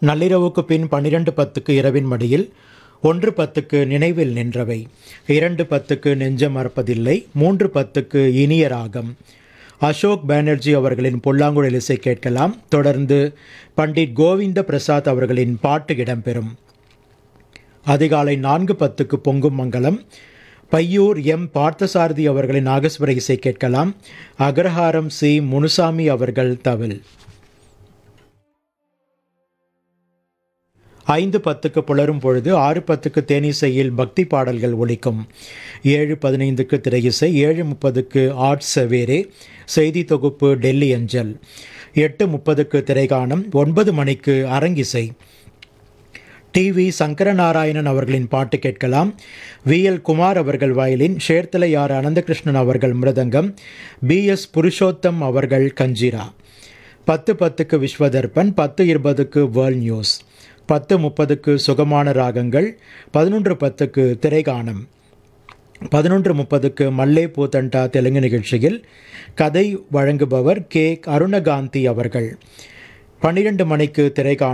நள்ளிரவுக்கு பின் பன்னிரண்டு பத்துக்கு இரவின் மடியில் ஒன்று பத்துக்கு நினைவில் நின்றவை இரண்டு பத்துக்கு நெஞ்சம் மறப்பதில்லை மூன்று பத்துக்கு இனிய ராகம் அசோக் பானர்ஜி அவர்களின் புல்லாங்குழல் இசை கேட்கலாம் தொடர்ந்து பண்டிட் கோவிந்த பிரசாத் அவர்களின் பாட்டு இடம்பெறும் அதிகாலை நான்கு பத்துக்கு பொங்கும் மங்கலம் பையூர் எம் பார்த்தசாரதி அவர்களின் நாகஸ்வர இசை கேட்கலாம் அக்ரஹாரம் சி முனுசாமி அவர்கள் தவில் ஐந்து பத்துக்கு புலரும் பொழுது ஆறு பத்துக்கு தேனிசையில் பக்தி பாடல்கள் ஒலிக்கும் ஏழு பதினைந்துக்கு திரையிசை ஏழு முப்பதுக்கு ஆர்ட் சவேரே செய்தி தொகுப்பு டெல்லி அஞ்சல் எட்டு முப்பதுக்கு திரைகானம் ஒன்பது மணிக்கு அரங்கிசை டிவி சங்கரநாராயணன் அவர்களின் பாட்டு கேட்கலாம் வி எல் குமார் அவர்கள் வயலின் ஷேர்த்தலையார் அனந்தகிருஷ்ணன் அவர்கள் மிருதங்கம் பி எஸ் புருஷோத்தம் அவர்கள் கஞ்சிரா பத்து பத்துக்கு விஸ்வதர்பன் பத்து இருபதுக்கு வேர்ல்ட் நியூஸ் பத்து முப்பதுக்கு சுகமான ராகங்கள் பதினொன்று பத்துக்கு திரைகானம் பதினொன்று முப்பதுக்கு மல்லே பூத்தண்டா தெலுங்கு நிகழ்ச்சியில் கதை வழங்குபவர் கே அருணகாந்தி அவர்கள் பன்னிரண்டு மணிக்கு திரைகாணம்